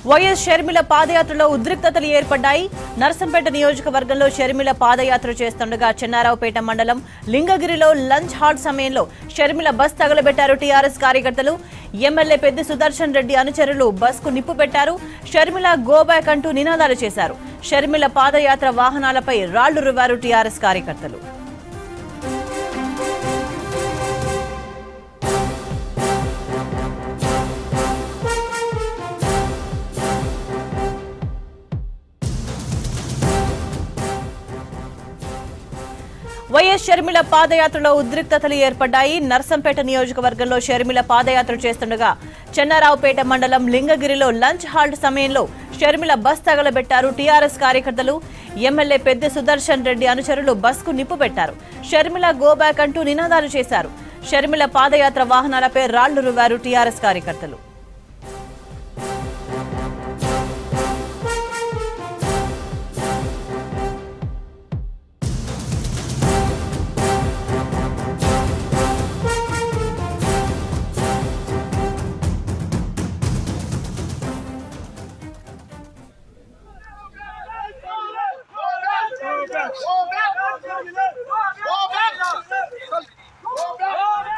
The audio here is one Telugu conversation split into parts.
వైఎస్ షర్మిల పాదయాత్రలో ఉద్రిక్తతలు ఏర్పడ్డాయి నర్సంపేట నియోజకవర్గంలో షర్మిల పాదయాత్ర చేస్తుండగా చెన్నారావుపేట మండలం లింగగిరిలో లంచ్ హాట్ సమయంలో షర్మిల బస్ తగలబెట్టారు టీఆర్ఎస్ కార్యకర్తలు ఎమ్మెల్యే పెద్ది సుదర్శన్ రెడ్డి అనుచరులు బస్ కు నిప్పు పెట్టారు షర్మిల గోబ్యాక్ అంటూ నినాదాలు చేశారు షర్మిల పాదయాత్ర వాహనాలపై రాళ్లు రువారు టీఆర్ఎస్ కార్యకర్తలు వైఎస్ షర్మిల పాదయాత్రలో ఉద్రిక్తతలు ఏర్పడ్డాయి నర్సంపేట నియోజకవర్గంలో షర్మిల పాదయాత్ర చేస్తుండగా చెన్నారావుపేట మండలం లింగగిరిలో లంచ్ హాల్ట్ సమయంలో షర్మిల బస్ తగలబెట్టారు టీఆర్ఎస్ కార్యకర్తలు ఎమ్మెల్యే పెద్ద సుదర్శన్ రెడ్డి అనుచరులు బస్కు నిప్పు పెట్టారు షర్మిల గోబ్యాక్ అంటూ నినాదాలు చేశారు షర్మిల పాదయాత్ర వాహనాలపై రాళ్లు రువారు టీఆర్ఎస్ కార్యకర్తలు Go back! Go back! Go back! Go back!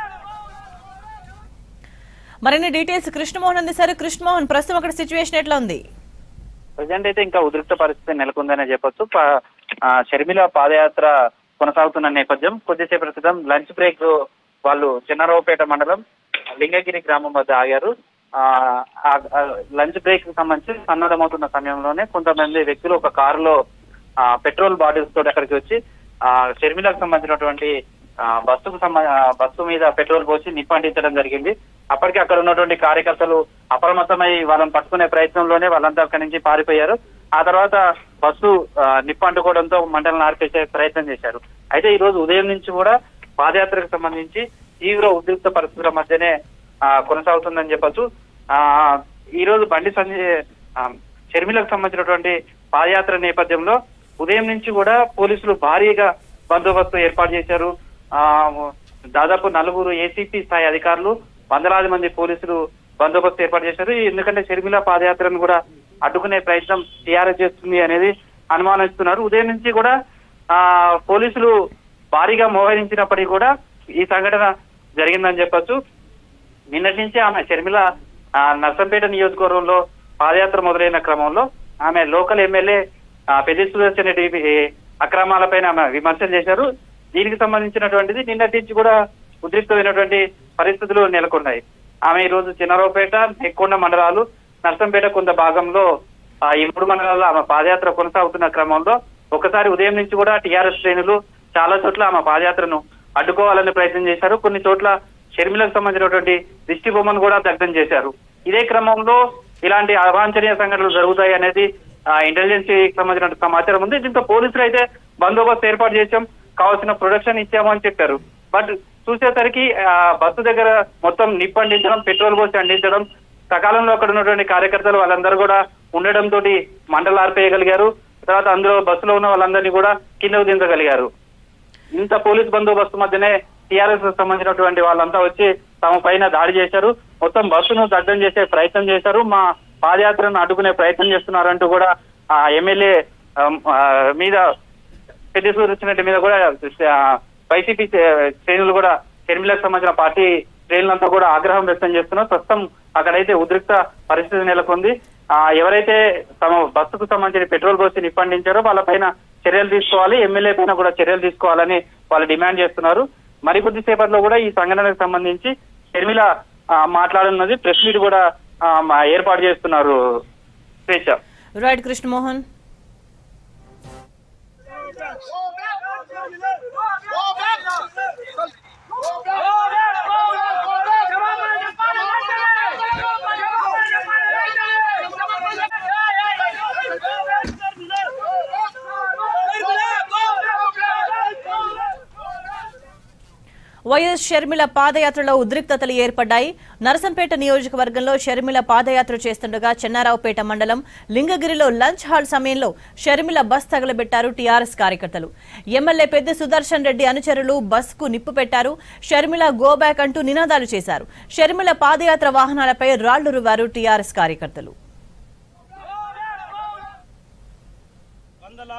మరిన్ని డీటెయిల్స్ కృష్ణమోహన్ అందిస్తారు కృష్ణమోహన్ ప్రస్తుతం అక్కడ సిచ్యువేషన్ ఎట్లా ఉంది ప్రజెంట్ అయితే ఇంకా ఉద్రిక్త పరిస్థితి నెలకొందనే చెప్పొచ్చు ప- ఆ, షర్మిల పాదయాత్ర కొనసాగుతున్న నేపథ్యం కొద్దిసేపటి క్రితం లంచ్ బ్రేక్ వాళ్ళు చిన్నారావుపేట మండలం లింగగిరి గ్రామం వద్ద ఆగారు ఆ, ఆ- ఆ లంచ్ బ్రేక్ కి సంబంధించి సన్నద్ధమవుతున్న సమయంలోనే కొంతమంది వ్యక్తులు ఒక కారులో ఆ, పెట్రోల్ బాటిల్స్ తోటి అక్కడికి వచ్చి ఆ, షర్మిలకు సంబంధించినటువంటి ఆ, బస్సుకు సంబ- ఆ, బస్సు మీద పెట్రోల్ పోసి నిప్పంటించడం జరిగింది అప్పటికి అక్కడ ఉన్నటువంటి కార్యకర్తలు అప్రమత్తమై వాళ్ళని పట్టుకునే ప్రయత్నంలోనే వాళ్ళంతా అక్కడి నుంచి పారిపోయారు ఆ తర్వాత బస్సు ఆ, నిప్పు అంటుకోవడంతో మంటలను ఆర్పేసే ప్రయత్నం చేశారు అయితే ఈ రోజు ఉదయం నుంచి కూడా పాదయాత్రకు సంబంధించి తీవ్ర ఉద్రిక్త పరిస్థితుల మధ్యనే ఆ, కొనసాగుతుందని చెప్పొచ్చు ఆ, ఈ రోజు బండి సంజయ్ ఆ, షర్మిలకు సంబంధించినటువంటి పాదయాత్ర నేపథ్యంలో ఉదయం నుంచి కూడా పోలీసులు భారీగా బందోబస్తు ఏర్పాటు చేశారు ఆ దాదాపు నలుగురు ఏసీపీ స్థాయి అధికారులు వందలాది మంది పోలీసులు బందోబస్తు ఏర్పాటు చేశారు ఎందుకంటే షర్మిల పాదయాత్రను కూడా అడ్డుకునే ప్రయత్నం టీఆర్ఎస్ చేస్తుంది అనేది అనుమానిస్తున్నారు ఉదయం నుంచి కూడా ఆ పోలీసులు భారీగా మోహరించినప్పటికీ కూడా ఈ సంఘటన జరిగిందని చెప్పొచ్చు నిన్నటి నుంచి ఆమె షర్మిల ఆ, నర్సంపేట నియోజకవర్గంలో పాదయాత్ర మొదలైన క్రమంలో ఆమె లోకల్ ఎమ్మెల్యే ఆ, పెద్ది సుదర్శన్ రెడ్డి ఈ అక్రమాలపైన ఆమె విమర్శలు చేశారు దీనికి సంబంధించినటువంటిది నిన్నటి నుంచి కూడా ఉద్రిక్తమైనటువంటి పరిస్థితులు నెలకొన్నాయి ఆమె ఈ రోజు చిన్నరావుపేట నెక్కొండ మండలాలు నర్సంపేట కొంత భాగంలో ఆ, ఈ మూడు మండలాల్లో ఆమె పాదయాత్ర కొనసాగుతున్న క్రమంలో ఒకసారి ఉదయం నుంచి కూడా టీఆర్ఎస్ శ్రేణులు చాలా చోట్ల ఆమె పాదయాత్రను అడ్డుకోవాలని ప్రయత్నం చేశారు కొన్ని చోట్ల షర్మిలకు సంబంధించినటువంటి దిష్టి బొమ్మను కూడా దగ్ధం చేశారు ఇదే క్రమంలో ఇలాంటి అవాంఛనీయ సంఘటనలు జరుగుతాయి అనేది ఇంటెలిజెన్స్ కి సంబంధించిన సమాచారం ఉంది దీంతో పోలీసులు అయితే బందోబస్తు ఏర్పాటు చేశాం కావాల్సిన ప్రొడక్షన్ ఇచ్చాము అని చెప్పారు బట్ చూసేసరికి ఆ, బస్సు దగ్గర మొత్తం నిప్పు అందించడం పెట్రోల్ పోసి అందించడం సకాలంలో అక్కడ ఉన్నటువంటి కార్యకర్తలు వాళ్ళందరూ కూడా ఉండడం తోటి మంటలు ఆర్పేయగలిగారు తర్వాత అందులో బస్సులో ఉన్న వాళ్ళందరినీ కూడా కిందకు దించగలిగారు ఇంత పోలీస్ బందోబస్తు మధ్యనే టీఆర్ఎస్ సంబంధించినటువంటి వాళ్ళంతా వచ్చి తమ పైన దాడి చేశారు మొత్తం బస్సును దగ్ధం చేసే ప్రయత్నం చేశారు మా పాదయాత్రను అడ్డుకునే ప్రయత్నం చేస్తున్నారంటూ కూడా ఆ ఎమ్మెల్యే మీద పెద్ద సూర్యరెడ్డి మీద కూడా ఆ, వైసీపీ శ్రే- శ్రేణులు కూడా షర్మిలకు సంబంధించిన పార్టీ శ్రేణులంతా కూడా ఆగ్రహం వ్యక్తం చేస్తున్నారు ప్రస్తుతం అక్కడైతే ఉద్రిక్త పరిస్థితి నెలకొంది ఆ ఎవరైతే తమ బస్సుకు సంబంధించిన పెట్రోల్ పోసి నిప్పండించారో వాళ్ళపైన చర్యలు తీసుకోవాలి ఎమ్మెల్యే పైన కూడా చర్యలు తీసుకోవాలని వాళ్ళు డిమాండ్ చేస్తున్నారు మరికొద్ది సేపట్లో కూడా ఈ సంఘటనకు సంబంధించి షర్మిల ఆ, మాట్లాడనున్నది ప్రెస్ మీట్ కూడా ఆ, మా ఏర్పాటు చేస్తున్నారు స్వేచ్ఛ right Krishnamohan Go back! Go back! Go back! YS Sharmila పాదయాత్రలో ఉద్రిక్తతలు ఏర్పడ్డాయి నరసంపేట నియోజకవర్గంలో షర్మిల పాదయాత్ర చేస్తుండగా చెన్నారావుపేట మండలం లింగగిరిలో లంచ్ హాల్ సమయంలో షర్మిల బస్ తగలబెట్టారు టీఆర్ఎస్ కార్యకర్తలు ఎమ్మెల్యే పెద్ద సుదర్శన్ రెడ్డి అనుచరులు బస్కు నిప్పు పెట్టారు షర్మిల గోబ్యాక్ అంటూ నినాదాలు చేశారు షర్మిల పాదయాత్ర వాహనాలపై రాళ్లు రువారు టీఆర్ఎస్ కార్యకర్తలు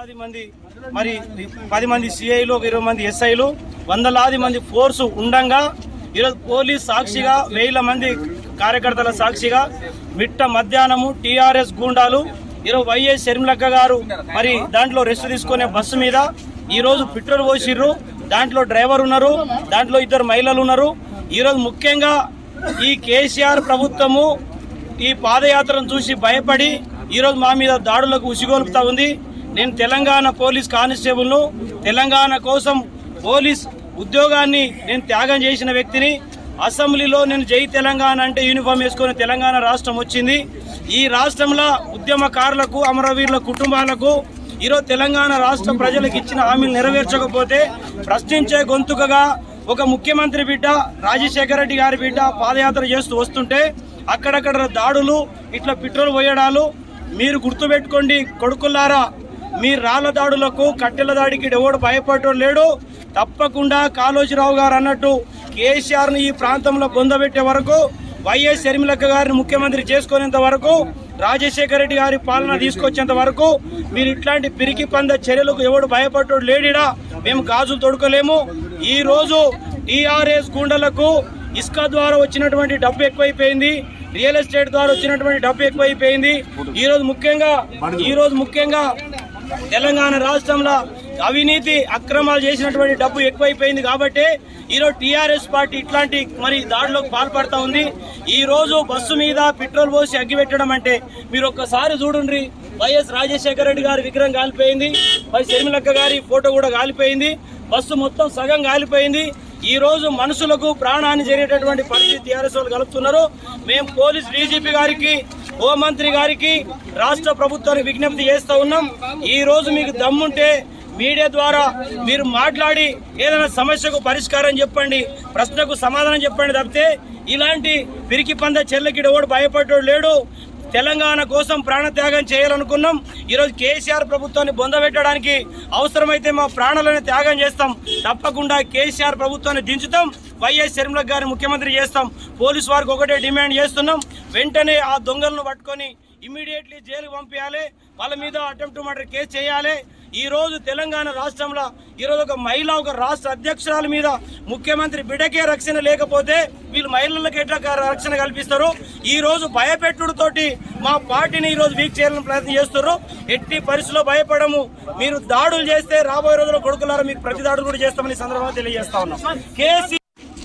వందలాది మంది మరి పది మంది సిఐలు ఒక ఇరవై మంది ఎస్ఐలు వందలాది మంది ఫోర్స్ ఉండంగా ఈరోజు పోలీస్ సాక్షిగా వేల మంది కార్యకర్తల సాక్షిగా మిట్ట మధ్యాహ్నము టీఆర్ఎస్ గూండాలు ఈరోజు వైఎస్ షర్మిలక్క గారు మరి దాంట్లో రెస్ట్ తీసుకునే బస్సు మీద ఈ రోజు పెట్రోల్ పోసిర్రు దాంట్లో డ్రైవర్ ఉన్నారు దాంట్లో ఇద్దరు మహిళలు ఉన్నారు ఈరోజు ముఖ్యంగా ఈ కేసీఆర్ ప్రభుత్వము ఈ పాదయాత్రను చూసి భయపడి ఈరోజు మా మీద దాడులకు ఉసిగొలుపుతా ఉంది నేను తెలంగాణ పోలీస్ కానిస్టేబుల్ను తెలంగాణ కోసం పోలీస్ ఉద్యోగాన్ని నేను త్యాగం చేసిన వ్యక్తిని అసెంబ్లీలో నేను జై తెలంగాణ అంటే యూనిఫామ్ వేసుకొని తెలంగాణ రాష్ట్రం వచ్చింది ఈ రాష్ట్రంలో ఉద్యమకారులకు అమరవీరుల కుటుంబాలకు ఈరోజు తెలంగాణ రాష్ట్ర ప్రజలకు ఇచ్చిన హామీలు నెరవేర్చకపోతే ప్రశ్నించే గొంతుకగా ఒక ముఖ్యమంత్రి బిడ్డ రాజశేఖర రెడ్డి గారి బిడ్డ పాదయాత్ర చేస్తూ వస్తుంటే అక్కడక్కడ దాడులు ఇట్లా పెట్రోల్ పోయడాలు మీరు గుర్తుపెట్టుకోండి కొడుకులారా మీ రాళ్ల దాడులకు కట్టెల దాడికి ఎవడు భయపడటం లేడు తప్పకుండా కాళోజీరావు గారు అన్నట్టు కేసీఆర్ని ఈ ప్రాంతంలో పొందబెట్టే వరకు వైఎస్ షర్మిలక్క గారిని ముఖ్యమంత్రి చేసుకునేంత వరకు రాజశేఖర రెడ్డి గారి పాలన తీసుకొచ్చేంత వరకు మీరు ఇట్లాంటి పిరికి పంద చర్యలకు ఎవడు భయపడ్డాడు లేడిడా మేము గాజులు తొడుకోలేము ఈ రోజు టీఆర్ఎస్ గుండెలకు ఇసుక ద్వారా వచ్చినటువంటి డబ్బు ఎక్కువైపోయింది రియల్ ఎస్టేట్ ద్వారా వచ్చినటువంటి డబ్బు ఎక్కువైపోయింది ఈ రోజు ముఖ్యంగా ఈ రోజు ముఖ్యంగా తెలంగాణ రాష్ట్రంలో అవినీతి అక్రమాలు చేసినటువంటి డబ్బు ఎక్కువైపోయింది కాబట్టి ఈరోజు టీఆర్ఎస్ పార్టీ ఇట్లాంటి మరి దాడిలోకి పాల్పడతా ఉంది ఈ రోజు బస్సు మీద పెట్రోల్ పోసి అగ్గిపెట్టడం అంటే మీరు ఒక్కసారి చూడండి వైఎస్ రాజశేఖర రెడ్డి గారి విగ్రహం కాలిపోయింది మరి షర్మిలక్క గారి ఫోటో కూడా కాలిపోయింది బస్సు మొత్తం సగం కాలిపోయింది ఈ రోజు మనుషులకు ప్రాణాన్ని జరిగేటటువంటి పరిస్థితి టీఆర్ఎస్ వాళ్ళు కలుపుతున్నారు మేము పోలీస్ డీజీపీ గారికి హోంమంత్రి గారికి రాష్ట్ర ప్రభుత్వానికి విజ్ఞప్తి చేస్తూ ఉన్నాం ఈ రోజు మీకు దమ్ముంటే మీడియా ద్వారా మీరు మాట్లాడి ఏదైనా సమస్యకు పరిష్కారం చెప్పండి ప్రశ్నకు సమాధానం చెప్పండి తప్పితే ఇలాంటి పిరికి పంద చెల్లకిడ ఎవడు భయపడ్డాడు లేడు తెలంగాణ కోసం ప్రాణత్యాగం చేయాలనుకున్నాం ఈరోజు కేసీఆర్ ప్రభుత్వాన్ని బొందబెట్టడానికి అవసరమైతే మా ప్రాణాలను త్యాగం చేస్తాం తప్పకుండా కేసీఆర్ ప్రభుత్వాన్ని దించుతాం వైఎస్ షర్మిల గారిని ముఖ్యమంత్రి చేస్తాం పోలీసు వారికి ఒకటే డిమాండ్ చేస్తున్నాం వెంటనే ఆ దొంగలను పట్టుకొని ఇమీడియట్లీ జైలుకు పంపించాలి వాళ్ళ మీద అటెంప్ట్ మర్డర్ కేసు చేయాలి ఈ రోజు తెలంగాణ రాష్ట్రంలో ఈ రోజు ఒక మహిళ ఒక రాష్ట్ర అధ్యక్షురాల మీద ముఖ్యమంత్రి బిడ్డకే రక్షణ లేకపోతే వీళ్ళు మహిళలకు ఎట్లా రక్షణ కల్పిస్తారు ఈ రోజు భయపెట్టుడుతోటి మా పార్టీని ఈ రోజు వీక్ చేయాలని ప్రయత్నం చేస్తారు ఎట్టి పరిస్థితుల్లో భయపడము మీరు దాడులు చేస్తే రాబోయే రోజుల్లో కొడుకులారా మీకు ప్రతి దాడులు కూడా చేస్తామని ఈ సందర్భంగా తెలియజేస్తా ఉన్నాం కేసీ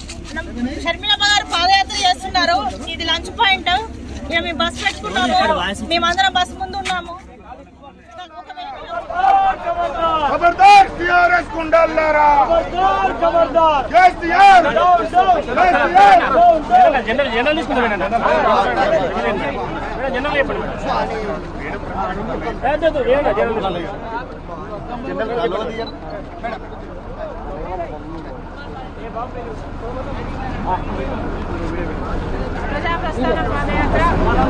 షర్మిలమ్మ గారు పాదయాత్ర చేస్తున్నారు ఇది లంచ్ పాయింట్ ఇక మేము బస్ పెట్టుకున్నాము మేమందరం బస్ ముందు ఉన్నాము खबरदार टीआरएस गुंडालारा केसीआर केसीआर జనరల్ జనరల్ తీసుకుంటాం జనరల్ చెప్పండి జనరల్ ప్రజాప్రస్థాన పాదయాత్ర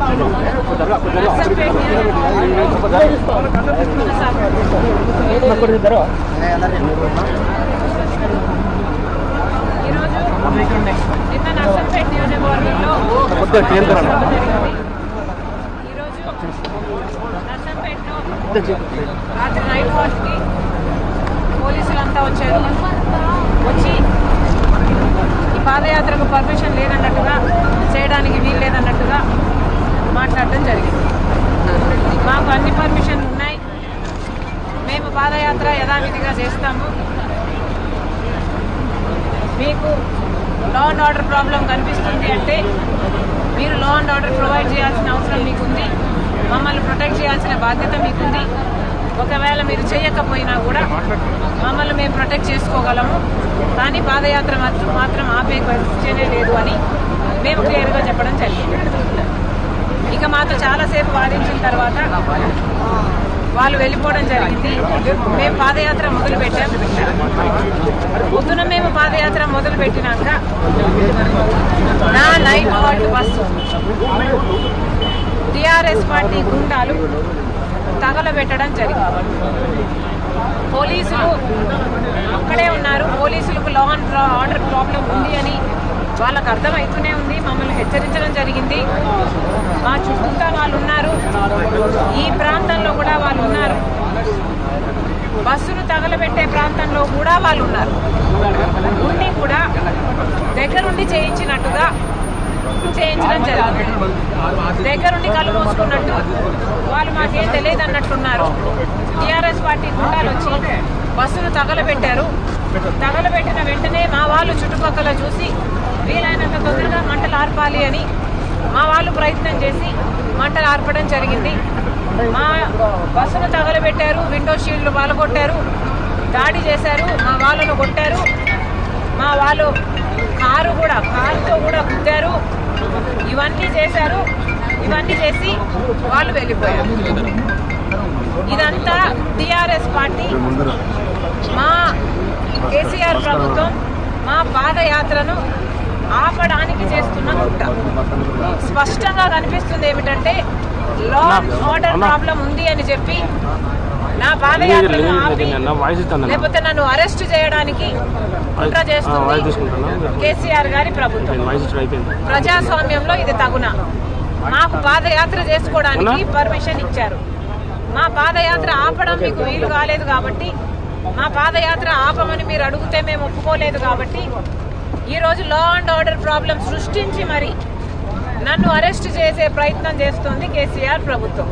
ఈరోజు నిన్న నర్సంపేట నియోజకవర్గంలో జరిగింది. ఈరోజు నర్సంపేటలో రాత్రి నైట్ వాచ్కి పోలీసులంతా వచ్చారు వచ్చి ఈ పాదయాత్రకు పర్మిషన్ లేదన్నట్టుగా చేయడానికి వీలు లేదన్నట్టుగా మాట్లాడడం జరిగింది మాకు అన్ని పర్మిషన్లు ఉన్నాయి మేము పాదయాత్ర యథావిధిగా చేస్తాము మీకు లా అండ్ ఆర్డర్ ప్రాబ్లం కనిపిస్తుంది అంటే మీరు లా అండ్ ఆర్డర్ ప్రొవైడ్ చేయాల్సిన అవసరం మీకుంది మమ్మల్ని ప్రొటెక్ట్ చేయాల్సిన బాధ్యత మీకుంది ఒకవేళ మీరు చేయకపోయినా కూడా మమ్మల్ని మేము ప్రొటెక్ట్ చేసుకోగలము కానీ పాదయాత్ర మాత్రం మాత్రం ఆపే పరిస్థితినే లేదు అని మేము క్లియర్గా చెప్పడం జరిగింది ఇక మాతో చాలాసేపు వాదించిన తర్వాత వాళ్ళు వెళ్ళిపోవడం జరిగింది మేము పాదయాత్ర మొదలు పెట్టాం పొద్దున మేము పాదయాత్ర మొదలు పెట్టినాక నా night halt bus TRS party గుండాలు తగలబెట్టడం జరిగింది పోలీసులు అక్కడే ఉన్నారు పోలీసులకు లా అండ్ ఆర్డర్ ప్రాబ్లం ఉంది అని వాళ్ళకు అర్థమవుతూనే ఉంది మమ్మల్ని హెచ్చరించడం జరిగింది మా చుట్టూతా వాళ్ళు ఉన్నారు ఈ ప్రాంతంలో కూడా వాళ్ళు ఉన్నారు బస్సును తగలబెట్టే ప్రాంతంలో కూడా వాళ్ళు ఉన్నారు ఉండి కూడా దగ్గరుండి చేయించినట్టుగా చేయించడం జరిగింది దగ్గరుండి కళ్ళు మూసుకున్నట్టు వాళ్ళు మాకేం తెలియదు అన్నట్టున్నారు టీఆర్ఎస్ పార్టీ గుండాలు వచ్చి బస్సును తగలబెట్టారు తగలబెట్టిన వెంటనే మా వాళ్ళు చుట్టుపక్కల చూసి వీలైనంత తొందరగా మంటలు ఆర్పాలి అని మా వాళ్ళు ప్రయత్నం చేసి మంటలు ఆర్పడం జరిగింది మా బస్సును తగలబెట్టారు విండో షీల్డ్లు పాల్గొట్టారు దాడి చేశారు మా వాళ్ళను కొట్టారు మా వాళ్ళు కారు కూడా కారుతో కూడా గుద్దారు ఇవన్నీ చేశారు ఇవన్నీ చేసి వాళ్ళు వెళ్ళిపోయారు ఇదంతా టిఆర్ఎస్ పార్టీ మా కేసీఆర్ ప్రభుత్వం మా పాదయాత్రను ఆపడానికి చేస్తున్న కుట్ర స్పష్టంగా కనిపిస్తుంది ఏమిటంటే లా ఆర్డర్ ప్రాబ్లం ఉంది అని చెప్పి నా పాదయాత్రను ఆపి లేకపోతే నన్ను అరెస్ట్ చేయడానికి కుట్ర చేస్తుంది కేసీఆర్ గారి ప్రభుత్వం ప్రజాస్వామ్యంలో ఇది తగున మాకు పాదయాత్ర చేసుకోవడానికి పర్మిషన్ ఇచ్చారు మా పాదయాత్ర ఆపడం మీకు వీలు కాలేదు కాబట్టి మా పాదయాత్ర ఆపమని మీరు అడిగితే మేము ఒప్పుకోలేదు కాబట్టి ఈరోజు లా అండ్ ఆర్డర్ ప్రాబ్లం సృష్టించి మరి నన్ను అరెస్ట్ చేసే ప్రయత్నం చేస్తుంది కేసీఆర్ ప్రభుత్వం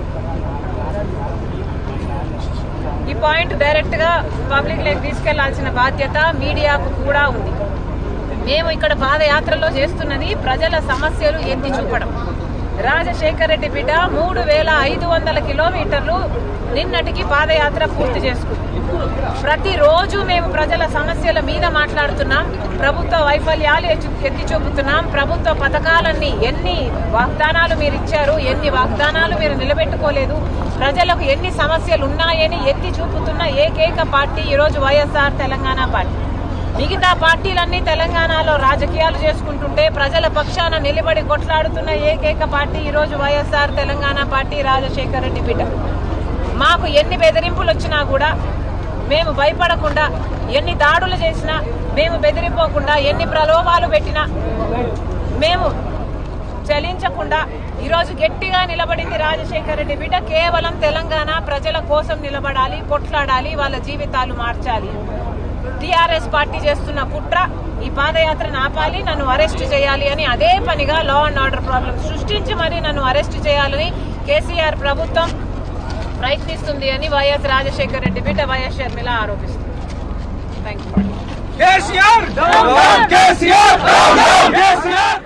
ఈ పాయింట్ డైరెక్ట్ గా పబ్లిక్ లేక్ తీసుకెళ్లాల్సిన బాధ్యత మీడియాకు కూడా ఉంది మేము ఇక్కడ పాదయాత్రలో చేస్తున్నది ప్రజల సమస్యలు ఎత్తి చూపడం రాజశేఖర్ రెడ్డి బిడ్డ మూడు వేల ఐదు వందల కిలోమీటర్లు నిన్నటికి పాదయాత్ర పూర్తి చేసుకుంది ప్రతిరోజు మేము ప్రజల సమస్యల మీద మాట్లాడుతున్నాం ప్రభుత్వ వైఫల్యాలు ఎచ్చు- ఎత్తి చూపుతున్నాం ప్రభుత్వ పథకాలన్నీ ఎన్ని వాగ్దానాలు మీరు ఇచ్చారు ఎన్ని వాగ్దానాలు మీరు నిలబెట్టుకోలేదు ప్రజలకు ఎన్ని సమస్యలు ఉన్నాయని ఎత్తి చూపుతున్న ఏకైక పార్టీ ఈరోజు వైఎస్ఆర్ తెలంగాణ పార్టీ మిగతా పార్టీలన్నీ తెలంగాణలో రాజకీయాలు చేసుకుంటుంటే ప్రజల పక్షాన నిలబడి కొట్లాడుతున్న ఏకైక పార్టీ ఈరోజు వైఎస్ఆర్ తెలంగాణ పార్టీ రాజశేఖర రెడ్డి బిడ్డ మాకు ఎన్ని బెదిరింపులు వచ్చినా కూడా మేము భయపడకుండా ఎన్ని దాడులు చేసినా మేము బెదిరిపోకుండా ఎన్ని ప్రలోభాలు పెట్టినా మేము చలించకుండా ఈరోజు గట్టిగా నిలబడింది రాజశేఖర రెడ్డి బిడ్డ కేవలం తెలంగాణ ప్రజల కోసం నిలబడాలి కొట్లాడాలి వాళ్ళ జీవితాలు మార్చాలి టిఆర్ఎస్ పార్టీ చేస్తున్న కుట్ర ఈ పాదయాత్రను ఆపాలి నన్ను అరెస్ట్ చేయాలి అని అదే పనిగా లా అండ్ ఆర్డర్ ప్రాబ్లం సృష్టించి మరి నన్ను అరెస్ట్ చేయాలని కేసీఆర్ ప్రభుత్వం ప్రయత్నిస్తుంది అని వైఎస్ రాజశేఖర రెడ్డి బిడ్డ వైఎస్ షర్మిల ఆరోపిస్తుంది thank you KCR KCR KCR